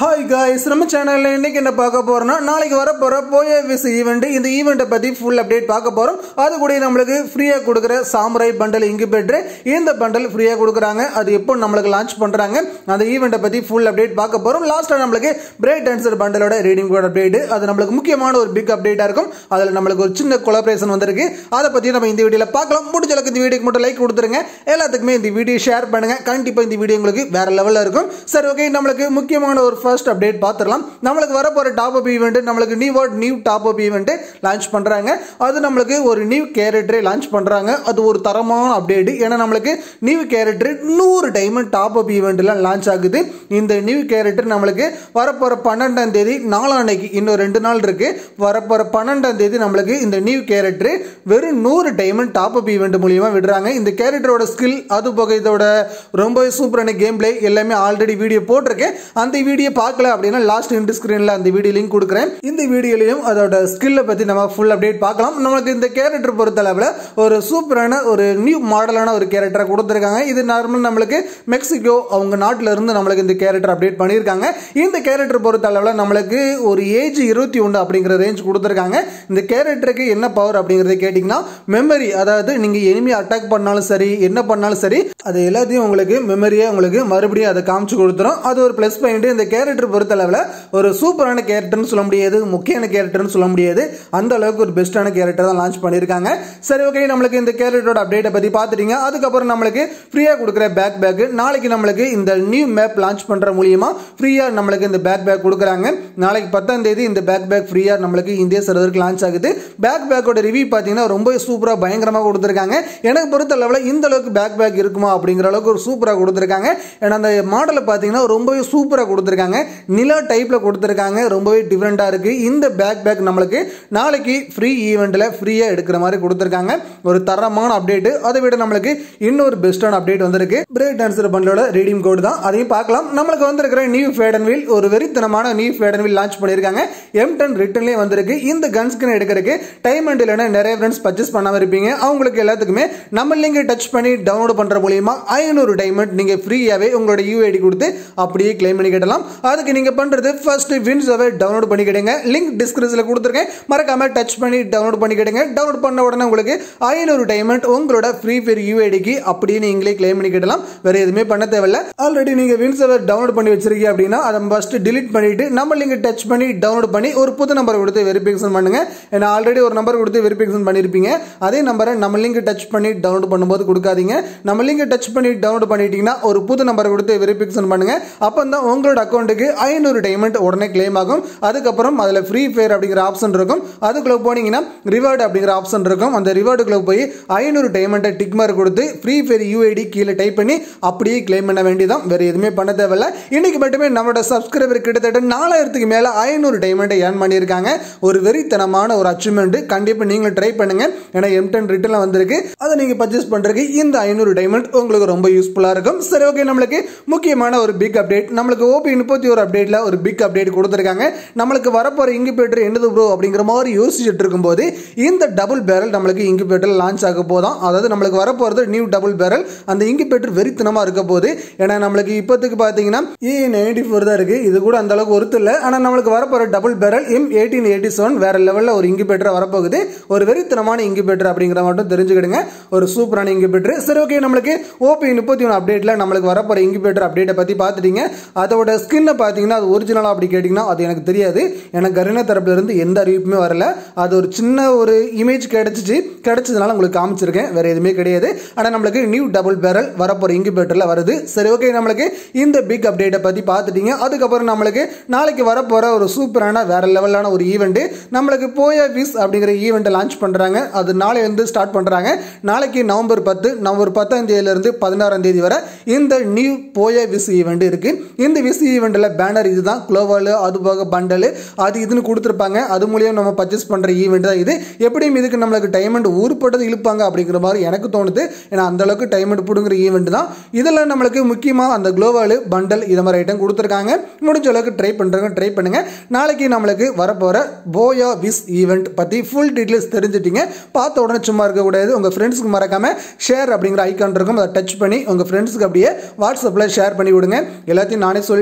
hi guys நம்ம சேனல்ல இன்னைக்கு என்ன பார்க்க போறோம்னா நாளைக்கு வர போற போய விஸ் ஈவெண்ட் இந்த ஈவெண்ட்டை பத்தி ஃபுல் அப்டேட் பார்க்க போறோம் அது கூட நம்மளுக்கு ஃப்ரீயா கொடுக்குற சாமுராய் பண்டல் இங்கு பெற்று இந்த பண்டல் ஃப்ரீயா கொடுக்குறாங்க அது எப்போ நம்மளுக்கு லான்ச் பண்றாங்க அந்த ஈவெண்ட்டை பத்தி ஃபுல் அப்டேட் பார்க்க போறோம் லாஸ்டா நம்மளுக்கு பிரேக் டான்சர் பண்டலோட ரீடிங் கோட் அப்டேட் அது நம்மளுக்கு முக்கியமான ஒரு பிக் அப்டேட்டா இருக்கும் அதுல நம்மளுக்கு ஒரு சின்ன கொலாபரேஷன் வந்திருக்கு அதை பத்தி நம்ம இந்த வீடியோல பார்க்கலாம் முடிஞ்ச அளவுக்கு இந்த வீடியோக்கு மட்டும் லைக் கொடுத்துருங்க எல்லாத்துக்குமே இந்த வீடியோ ஷேர் பண்ணுங்க கண்டிப்பா இந்த வீடியோ உங்களுக்கு வேற லெவல்ல இருக்கும் சரி ஓகே நம்மளுக்கு முக்கியமான ஒரு ஃபர்ஸ்ட் அப்டேட் பார்த்துடலாம் நம்மளுக்கு வர போற டாப் அப் ஈவெண்ட் நம்மளுக்கு new word new top up event launch பண்றாங்க அது நம்மளுக்கு ஒரு நியூ கேரக்டரை லான்ச் பண்றாங்க அது ஒரு தரமான அப்டேட் ஏன்னா நம்மளுக்கு நியூ கேரக்டர் நூறு டைமண்ட் டாப் அப் ஈவெண்ட்லாம் லான்ச் ஆகுது இந்த நியூ கேரக்டர் நம்மளுக்கு வரப்போற பன்னெண்டாம் தேதி நாளான்னைக்கு இன்னும் ரெண்டு நாள் இருக்கு வரப்போற பன்னெண்டாம் தேதி நம்மளுக்கு இந்த நியூ கேரக்டர் வெறும் நூறு டைமண்ட் டாப் அப் ஈவெண்ட் மூலியமா விடுறாங்க இந்த கேரக்டரோட ஸ்கில் அது போக இதோட ரொம்ப சூப்பரான கேம் பிளே எல்லாமே ஆல்ரெடி வீடியோ போட்டிருக்கேன் அந்த வீடியோ பார்க்கல அப்படின்னா லாஸ்ட் இன்ட் ஸ்கிரீன்ல அந்த வீடியோ லிங்க் கொடுக்குறேன் இந்த வீடியோலையும் அதோட ஸ்கில்லை பத்தி நம்ம ஃபுல் அப்டேட் பார்க்கலாம் நமக்கு இந்த கேரக்டர் பொறுத்தளவில் ஒரு சூப்பரான ஒரு நியூ மாடலான ஒரு கேரக்டரை கொடுத்துருக்காங்க இது நார்மல் நம்மளுக்கு மெக்சிகோ அவங்க நாட்டில இருந்து நம்மளுக்கு இந்த கேரக்டர் அப்டேட் பண்ணியிருக்காங்க இந்த கேரக்டர் பொறுத்தளவில் நம்மளுக்கு ஒரு ஏஜ் இருபத்தி ஒன்று அப்படிங்கிற ரேஞ்ச் கொடுத்துருக்காங்க இந்த கேரக்டருக்கு என்ன பவர் அப்படிங்கறத கேட்டிங்கன்னா மெமரி அதாவது நீங்க எனிமி அட்டாக் பண்ணாலும் சரி என்ன பண்ணாலும் சரி அது எல்லாத்தையும் உங்களுக்கு மெமரியா உங்களுக்கு மறுபடியும் அதை காமிச்சு கொடுத்துரும் அது ஒரு ப்ளஸ் பாயிண்ட் இந்த கேரக்டர் பொறுத்தளவில் ஒரு சூப்பரான கேரக்டர்னு சொல்ல முடியாது முக்கியமான கேரக்டர்னு சொல்ல முடியாது அந்த அளவுக்கு ஒரு பெஸ்ட்டான கேரக்டர் தான் லான்ச் பண்ணியிருக்காங்க சரி ஓகே நம்மளுக்கு இந்த கேரக்டரோட அப்டேட்டை பற்றி பார்த்துட்டீங்க அதுக்கப்புறம் நம்மளுக்கு ஃப்ரீயாக கொடுக்குற பேக் பேக் நாளைக்கு நம்மளுக்கு இந்த நியூ மேப் லான்ச் பண்ணுற மூலியமா ஃப்ரீயாக நம்மளுக்கு இந்த பேக் பேக் கொடுக்குறாங்க நாளைக்கு பத்தாம் தேதி இந்த பேக் பேக் ஃப்ரீயாக நம்மளுக்கு இந்திய சர்வருக்கு லான்ச் ஆகுது பேக் பேக்கோட ரிவ்யூ பார்த்தீங்கன்னா ரொம்ப சூப்பராக பயங்கரமாக கொடுத்துருக்காங்க எனக்கு பொறுத்த அளவில் இந்த அளவுக்கு பேக் பேக் இருக்குமா அப்படிங்கிற அளவுக்கு ஒரு சூப்பராக கொடுத்துருக்காங்க ஏன்னா அந்த மாடலை பார்த்தீங்கன்னா ரொம்பவே சூப்பராக கொடுத்துருக்காங்க நிலா டைப்பில் கொடுத்துருக்காங்க ரொம்பவே டிஃப்ரெண்ட்டாக இருக்குது இந்த பேக் பேக் நம்மளுக்கு நாளைக்கு ஃப்ரீ ஈவெண்ட்டில் ஃப்ரீயாக எடுக்கிற மாதிரி கொடுத்துருக்காங்க ஒரு தரமான அப்டேட்டு அதை விட நம்மளுக்கு இன்னொரு பெஸ்ட்டான அப்டேட் வந்திருக்கு பிரேக் டான்சர் பண்டலோட ரீடிங் கோடு தான் அதையும் பார்க்கலாம் நம்மளுக்கு வந்திருக்கிற நியூ ஃபேடன் வீல் ஒரு வெறித்தனமான நியூ ஃபேடன் வீல் லான்ச் பண்ணியிருக்காங்க எம் டென் ரிட்டர்ன்லேயே வந்திருக்கு இந்த கன் ஸ்கின் எடுக்கிறதுக்கு டைம் அண்ட் இல்லைன்னா நிறைய ஃப்ரெண்ட்ஸ் பர்ச்சேஸ் பண்ணாமல் இருப்பீங்க அவங்களுக்கு எல்லாத்துக்குமே நம்ம லிங்கை டச் பண்ணி டவுன்லோட் பண்ணுற மூலியமா ஐநூறு டைமண்ட் நீங்கள் ஃப்ரீயாகவே உங்களோட யூஐடி கொடுத்து அப்படியே கிளைம் பண்ணிக்கிடலாம் அதுக்கு நீங்கள் பண்ணுறது ஃபர்ஸ்ட் வின்ஸாவே டவுன்லோட் பண்ணிக்கிடுங்க லிங்க் டிஸ்கிரிப்ஷனில் கொடுத்துருக்கேன் மறக்காம டச் பண்ணி டவுன்லோட் பண்ணிக்கிடுங்க டவுன்லோட் பண்ண உடனே உங்களுக்கு ஐநூறு டைமண்ட் உங்களோட ஃப்ரீ ஃபயர் யூஐடிக்கு அப்படியே நீங்களே கிளைம் பண்ணிக்கிடலாம் வேற எதுவுமே பண்ண தேவையில்ல ஆல்ரெடி நீங்கள் வின்ஸாவை டவுன்லோட் பண்ணி வச்சிருக்கீங்க அப்படின்னா அதை ஃபர்ஸ்ட் டிலீட் பண்ணிட்டு நம்ம லிங்க் டச் பண்ணி டவுன்லோட் பண்ணி ஒரு புது நம்பர் கொடுத்து வெரிஃபிகேஷன் பண்ணுங்க ஏன்னா ஆல்ரெடி ஒரு நம்பர் கொடுத்து வெரிஃபிகேஷன் பண்ணியிருப்பீங்க அதே நம்பரை நம்ம லிங்க் டச் பண்ணி டவுன்லோட் பண்ணும்போது கொடுக்காதீங்க நம்ம லிங்க் டச் பண்ணி டவுன்லோட் பண்ணிட்டீங்கன்னா ஒரு புது நம்பர் கொடுத்து வெரிஃபிகேஷன் பண்ணுங்க அப்போ தான் உங்களோட அக்கௌண்ட்டுக்கு ஐநூறு டைமண்ட் உடனே கிளைம் ஆகும் அதுக்கப்புறம் அதில் ஃப்ரீ ஃபயர் அப்படிங்கிற ஆப்ஷன் இருக்கும் அதுக்குள்ள போனீங்கன்னா ரிவார்டு அப்படிங்கிற ஆப்ஷன் இருக்கும் அந்த ரிவார்டுக்குள்ள போய் ஐநூறு டைமண்டை டிக் மார்க் கொடுத்து ஃப்ரீ ஃபயர் யூஐடி கீழே டைப் பண்ணி அப்படியே கிளைம் பண்ண வேண்டியதான் வேற எதுவுமே பண்ண தேவையில்ல இன்னைக்கு மட்டுமே நம்மளோட சப்ஸ்கிரைபர் கிட்டத்தட்ட நாலாயிரத்துக்கு மேலே ஐநூறு டைமண்டை ஏர்ன் பண்ணியிருக்காங்க ஒரு வெறித்தனமான ஒரு அச்சீவ்மெண்ட் கண்டிப்பாக நீங்களும் ட்ரை பண்ணுங்க ஏன்னா எம் டென் ரிட்டர்ல வந்திருக்கு அதை நீங்கள் பர்ச்சேஸ் பண்ணுறதுக்கு இந்த ஐநூறு டைமண்ட் உங்களுக்கு ரொம்ப யூஸ்ஃபுல்லாக இருக்கும் சரி ஓகே நம்மளுக்கு முக்கியமான ஒரு பிக் அப்டேட் நம்மளுக்கு ஓபி முப்பத்தி ஒரு அப்டேட்ல ஒரு பிக் அப்டேட் கொடுத்துருக்காங்க நம்மளுக்கு வரப்போற இங்குபேட்டர் என்னது ப்ரோ அப்படிங்கிற மாதிரி யோசிச்சுட்டு இருக்கும்போது இந்த டபுள் பேரல் நம்மளுக்கு இங்குபேட்டர் லான்ச் ஆக போதும் அதாவது நம்மளுக்கு வரப்போறது நியூ டபுள் பேரல் அந்த இங்குபேட்டர் வெறித்தனமா இருக்க போகுது ஏன்னா நம்மளுக்கு இப்போதைக்கு பார்த்தீங்கன்னா ஏ நைன்டி ஃபோர் தான் இருக்கு இது கூட அந்த அளவுக்கு ஒருத்தர் இல்லை ஆனால் நம்மளுக்கு வரப்போற double barrel M eighteen eighty seven வேற லெவலில் ஒரு இங்குபேட்டர் வரப்போகுது ஒரு வெறித்தனமான இங்குபேட்டர் அப்படிங்கிற மட்டும் தெரிஞ்சுக்கிடுங்க ஒரு சூப்பரான இங்குபேட்டர் சரி ஓகே நம்மளுக்கு ஓபி முப்பத்தி ஒன்று அப்டேட்ல நம்மளுக்கு வரப்போற இங்குபேட்டர் அப்டேட்டை பத்தி பார்த்துட்டீங்க அதோட ஸ்கின்னை பார்த்தீங்கன்னா அது ஒரிஜினலாக அப்படி கேட்டிங்கன்னா அது எனக்கு தெரியாது எனக்கு கருணா தரப்புல இருந்து எந்த அறிவிப்புமே வரல அது ஒரு சின்ன ஒரு இமேஜ் கிடைச்சிச்சு கிடைச்சதுனால உங்களுக்கு காமிச்சிருக்கேன் வேற எதுவுமே கிடையாது ஆனால் நம்மளுக்கு நியூ டபுள் பேரல் வரப்போற இங்குபேட்டர்ல வருது சரி ஓகே நம்மளுக்கு இந்த பிக் அப்டேட்டை பத்தி பார்த்துட்டீங்க அதுக்கப்புறம் நம்மளுக்கு நாளைக்கு வரப்போற ஒரு சூப்பரான வேற லெவலான ஒரு ஈவெண்ட் நம்மளுக்கு போய விஸ் அப்படிங்கிற ஈவெண்ட்டை லான்ச் பண்றாங்க அது நாளை வந்து ஸ்டார்ட் பண்றாங்க நாளைக்கு நவம்பர் பத்து நவம்பர் பத்தாம் தேதியில இருந்து பதினாறாம் தேதி வரை இந்த நியூ போய விஸ் ஈவெண்ட் இருக்கு இந்த விஸ் ஈவெண்ட்ல பேனர் இதுதான் குளோவல் அது போக பண்டல் அது இதுன்னு கொடுத்துருப்பாங்க அது மூலியம் நம்ம பர்ச்சேஸ் பண்ற ஈவெண்ட் தான் இது எப்படியும் இதுக்கு நம்மளுக்கு டைமண்ட் ஊருப்பட்டது இழுப்பாங்க அப்படிங்கிற மாதிரி எனக்கு தோணுது ஏன்னா அந்த அளவுக்கு டைமண்ட் பிடுங்குற ஈவெண்ட் தான் இதில் நம்மளுக்கு முக்கியமாக அந்த குளோவல் பண்டல் இது மாதிரி ஐட்டம் கொடுத்துருக்காங்க முடிஞ்ச அளவுக்கு ட்ரை பண்ணுறவங்க ட்ரை பண்ணுங்க நாளைக்கு நம்மளுக்கு வரப்போகிற போயா விஸ் ஈவெண்ட் பற்றி ஃபுல் டீட்டெயில்ஸ் தெரிஞ்சுட்டீங்க பார்த்த உடனே சும்மா இருக்கக்கூடாது உங்கள் ஃப்ரெண்ட்ஸ்க்கு மறக்காம ஷேர் அப்படிங்கிற ஐக்கான் இருக்கும் அதை டச் பண்ணி உங்கள் ஃப்ரெண்ட்ஸ்க்கு அப்படியே வாட்ஸ்அப்பில் ஷேர் பண்ணி விடுங்க எல்லாத்தையும் நானே சொல்லிட்டேன்னா உங்களுக்கு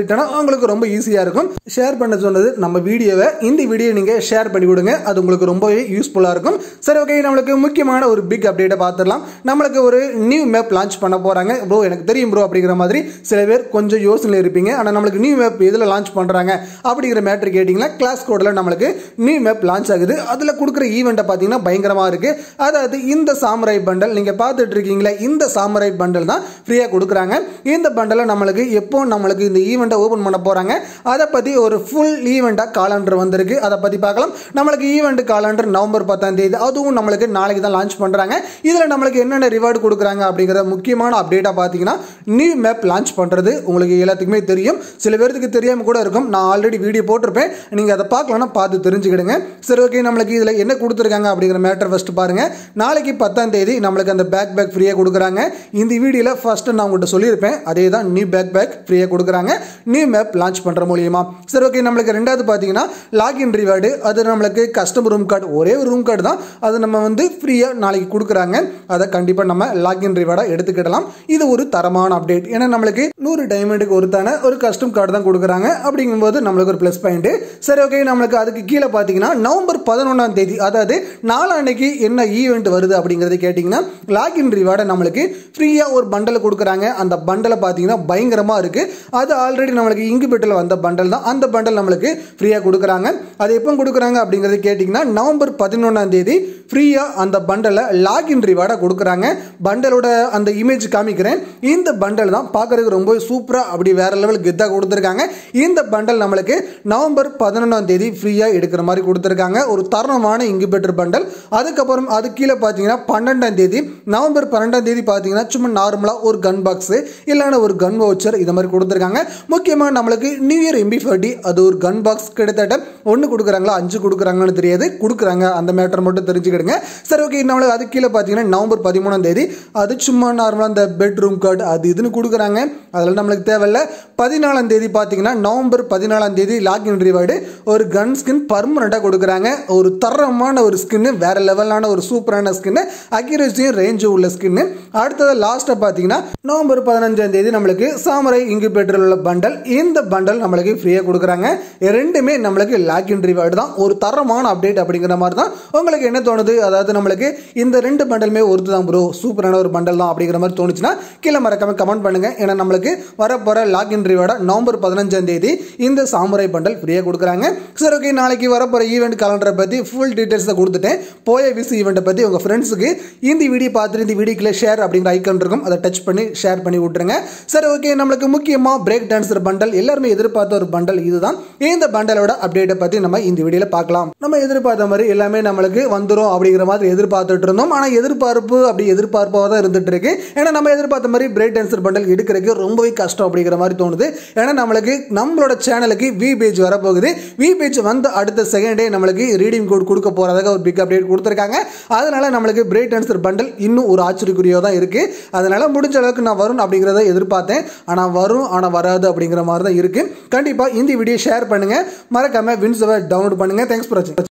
உங்களுக்கு ரொம்ப ஈஸியாக இருக்கும் ஷேர் பண்ண சொன்னது நம்ம வீடியோவை இந்த வீடியோ நீங்கள் ஷேர் பண்ணி விடுங்க அது உங்களுக்கு ரொம்பவே யூஸ்ஃபுல்லாக இருக்கும் சரி ஓகே நம்மளுக்கு முக்கியமான ஒரு பிக் அப்டேட்டை பார்த்துடலாம் நம்மளுக்கு ஒரு நியூ மேப் லான்ச் பண்ண போகிறாங்க ப்ரோ எனக்கு தெரியும் ப்ரோ அப்படிங்கிற மாதிரி சில பேர் கொஞ்சம் யோசனையில் இருப்பீங்க ஆனால் நம்மளுக்கு நியூ மேப் எதில் லான்ச் பண்ணுறாங்க அப்படிங்கிற மேட்ரு கேட்டிங்கன்னா கிளாஸ் கோடில் நம்மளுக்கு நியூ மேப் லான்ச் ஆகுது அதில் கொடுக்குற ஈவெண்ட்டை பார்த்தீங்கன்னா பயங்கரமாக இருக்குது அதாவது இந்த சாமராய் பண்டல் நீங்கள் பார்த்துட்டு இருக்கீங்களே இந்த சாமராய் பண்டல் தான் ஃப்ரீயாக கொடுக்குறாங்க இந்த பண்டலை நம்மளுக்கு எப்போ நம்மளுக்கு இந்த ஈவெண்ட்டை ஓப்பன் பண்ண போகிறாங்க அதை பற்றி ஒரு ஃபுல் ஈவெண்ட்டாக காலண்டர் வந்திருக்கு அதை பற்றி பார்க்கலாம் நம்மளுக்கு ஈவெண்ட் காலண்டர் நவம்பர் பத்தாம் தேதி அதுவும் நம்மளுக்கு நாளைக்கு தான் லான்ச் பண்ணுறாங்க இதில் நம்மளுக்கு என்னென்ன ரிவார்டு கொடுக்குறாங்க அப்படிங்கிற முக்கியமான அப்டேட்டாக பார்த்தீங்கன்னா நியூ மேப் லான்ச் பண்ணுறது உங்களுக்கு எல்லாத்துக்குமே தெரியும் சில பேருக்கு தெரியாமல் கூட இருக்கும் நான் ஆல்ரெடி வீடியோ போட்டிருப்பேன் நீங்கள் அதை பார்க்கலன்னா பார்த்து தெரிஞ்சுக்கிடுங்க சரி ஓகே நம்மளுக்கு இதில் என்ன கொடுத்துருக்காங்க அப்படிங்கிற மேட்டர் ஃபஸ்ட்டு பாருங்கள் நாளைக்கு பத்தாம் தேதி நம்மளுக்கு அந்த பேக் பேக் ஃப்ரீயாக கொடுக்குறாங்க இந்த வீடியோவில் ஃபஸ்ட்டு நான் உங்கள்கிட்ட சொல்லியிருப்பேன் அதே தான் நியூ பேக் பேக் ஃப்ரீயாக கொடுக்குறாங்க நியூ மேப் லான்ச் பண்ணுற மூலியமா சரி ஓகே நம்மளுக்கு ரெண்டாவது பார்த்தீங்கன்னா லாகின் ரிவார்டு அது நம்மளுக்கு கஸ்டமர் ரூம் கார்டு ஒரே ஒரு ரூம் கார்டு தான் அது நம்ம வந்து ஃப்ரீயாக நாளைக்கு கொடுக்குறாங்க அதை கண்டிப்பாக நம்ம லாகின் ரிவார்டாக எடுத்துக்கிடலாம் இது ஒரு தரமான அப்டேட் ஏன்னா நம்மளுக்கு நூறு டைமண்டுக்கு ஒருத்தான ஒரு கஸ்டம் கார்டு தான் கொடுக்குறாங்க அப்படிங்கும்போது நம்மளுக்கு ஒரு ப்ளஸ் பாயிண்ட் சரி ஓகே நம்மளுக்கு அதுக்கு கீழே பார்த்தீங்கன்னா நவம்பர் பதினொன்றாம் தேதி அதாவது நாளான்னைக்கு என்ன ஈவெண்ட் வருது அப்படிங்கிறத கேட்டிங்கன்னா லாகின் ரிவார்டை நம்மளுக்கு ஃப்ரீயாக ஒரு பண்டலை கொடுக்குறாங்க அந்த பண்டலை பார்த்தீங்கன்னா பயங்கரமாக இருக்குது அது ஆல்ரெடி நம்மளுக்கு இங்குபெட்டில் வந்த பண்டல் தான் அந்த பண்டல் நம்மளுக்கு ஃப்ரீயாக கொடுக்குறாங்க அது எப்போ கொடுக்குறாங்க அப்படிங்கிறத கேட்டிங்கன்னா நவம்பர் பதினொன்றாம் தேதி ஃப்ரீயாக அந்த பண்டலை லாகின் ரிவார்டாக கொடுக்குறாங்க பண்டலோட அந்த இமேஜ் காமிக்கிறேன் இந்த பண்டல் தான் பார்க்குறதுக்கு ரொம்ப சூப்பராக அப்படி வேற லெவல் கெத்தாக கொடுத்துருக்காங்க இந்த பண்டல் நம்மளுக்கு நவம்பர் பதினொன்றாம் தேதி ஃப்ரீயாக எடுக்கிற மாதிரி கொடுத்துருக்காங்க ஒரு தருணமான இங்குபெட்டர் பண்டல் அதுக்கப்புறம் அது கீழே பார்த்தீங்கன்னா பன்னெண்டாம் தேதி நவம்பர் பன்னெண்டாம் தேதி பார்த்தீங்கன்னா சும்மா நார்மலாக ஒரு கன் பாக்ஸு இல்லைன்னா ஒரு கன் வவுச்சர் இது மாதிரி கொடுத்துருக்காங்க முக்கியமாக நம்மளுக்கு நியூ இயர் எம்பி ஃபார்ட்டி அது ஒரு கன் பாக்ஸ் கிட்டத்தட்ட ஒன்று கொடுக்குறாங்களா அஞ்சு கொடுக்குறாங்கன்னு தெரியாது கொடுக்குறாங்க அந்த மேட்டர் மட்டும் தெரிஞ்சுக்கிடுங்க சரி ஓகே நம்மளுக்கு அது கீழே பார்த்தீங்கன்னா நவம்பர் பதிமூணாம் தேதி அது சும்மா நார்மலாக அந்த பெட்ரூம் கார்டு அது இதுன்னு கொடுக்குறாங்க அதில் நம்மளுக்கு தேவையில்ல பதினாலாம் தேதி பார்த்தீங்கன்னா நவம்பர் பதினாலாம் தேதி லாக்இன் ரிவார்டு ஒரு கன் ஸ்கின் பர்மனெண்ட்டாக கொடுக்குறாங்க ஒரு தரமான ஒரு ஸ்கின்னு வேற லெவலான ஒரு சூப்பரான ஸ்கின்னு அக்யூரேசியும் ரேஞ்சும் உள்ள ஸ்கின்னு அடுத்தது லாஸ்ட்டாக பார்த்தீங்கன்னா நவம்பர் பதினஞ்சாம் தேதி நம்மளுக்கு சாமரை இங்குபேட்டரில் உள்ள பண்டல் இந்த பண்டல் நம்மளுக்கு ஃப்ரீயாக கொடுக்குறாங்க ரெண்டுமே நம்மளுக்கு லாக்இன் ரிவார்டு தான் ஒரு தரமான அப்டேட் அப்படிங்கிற மாதிரி தான் உங்களுக்கு என்ன தோணுது அதாவது நம்மளுக்கு இந்த ரெண்டு பண்டலுமே ஒருத்து தான் ப்ரோ சூப்பரான ஒரு பண்டல் தான் அப்படிங்கிற மாதிரி தோணுச்சுன்னா கீழே மறக்காம கமெண்ட் பண்ணுங்க ஏன்னா நம்மளுக்கு வரப்போகிற லாக்இன் ரிவார்டை நவம்பர் பதினஞ்சாம் தேதி இந்த சாமுரை பண்டல் ஃப்ரீயாக கொடுக்குறாங்க சரி ஓகே நாளைக்கு வரப்போகிற ஈவெண்ட் காலண்டரை பற்றி ஃபுல் டீட்டெயில்ஸை கொடுத்துட்டேன் போய விசி ஈவெண்ட்டை பற்றி உங்கள் ஃப்ரெண்ட்ஸுக்கு இந்த வீடியோ பார்த்துட்டு இந்த வீடியோக்கில் ஷேர் அப்படிங்கிற ஐக்கன் இருக்கும் அதை டச் பண்ணி ஷேர் பண்ணி விட்ருங்க சரி ஓகே நம்மளுக்கு முக்கியமாக பிரேக் டான்ஸர் பண்டல் எல்லாருமே எதிர்பார்த்த ஒரு பண்டல் இதுதான் இந்த பண்டலோட அப்டேட்டை பற்றி நம்ம இந்த வீடியோவில் பார்க்கலாம் நம்ம எதிர்பார்த்த மாதிரி எல்லாமே நம்மளுக்கு வந்துடும் அப்படிங்கிற மாதிரி எதிர்பார்த்துட்டு இருந்தோம் ஆனால் எதிர்பார்ப்பு அப்படி எதிர்பார்ப்பாக தான் இருந்துட்டு இருக்கு ஏன்னா நம்ம எதிர்பார்த்த மாதிரி பிரேக் டான்ஸர் பண்டல் எடுக்கிறதுக்கு ரொம்பவே கஷ்டம் அப்படிங்கிற மாதிரி தோணுது ஏன்னா நம்மளுக்கு நம்மளோட சேனலுக்கு வி பேஜ் வரப்போகுது வி பேஜ் வந்து அடுத்த செகண்டே நம்மளுக்கு ரீடிங் கோட் கொடுக்க போகிறதாக ஒரு பிக் அப்டேட் கொடுத்துருக்காங்க அதனால நம்மளுக்கு பிரேக் டான்ஸர் பண்டல் இன்னும் ஒரு ஆச்சரியக்குரியோ தான் இருக்கு அதனால முடிஞ்ச அளவுக்கு நான் வரும் அப்படிங்கிறத எதிர்பார்த்தேன் ஆனால் வரும் ஆனால் வராது அப்படிங்கிற மாதிரி தான் இருக்கு கண்டிப்பாக இந்த வீடியோ ஷேர் பண்ணுங்க மறக்காம வின்ஸவை டவுன்லோட் பண்ணுங்க தேங்க்ஸ் ஃபார் வாட்சிங்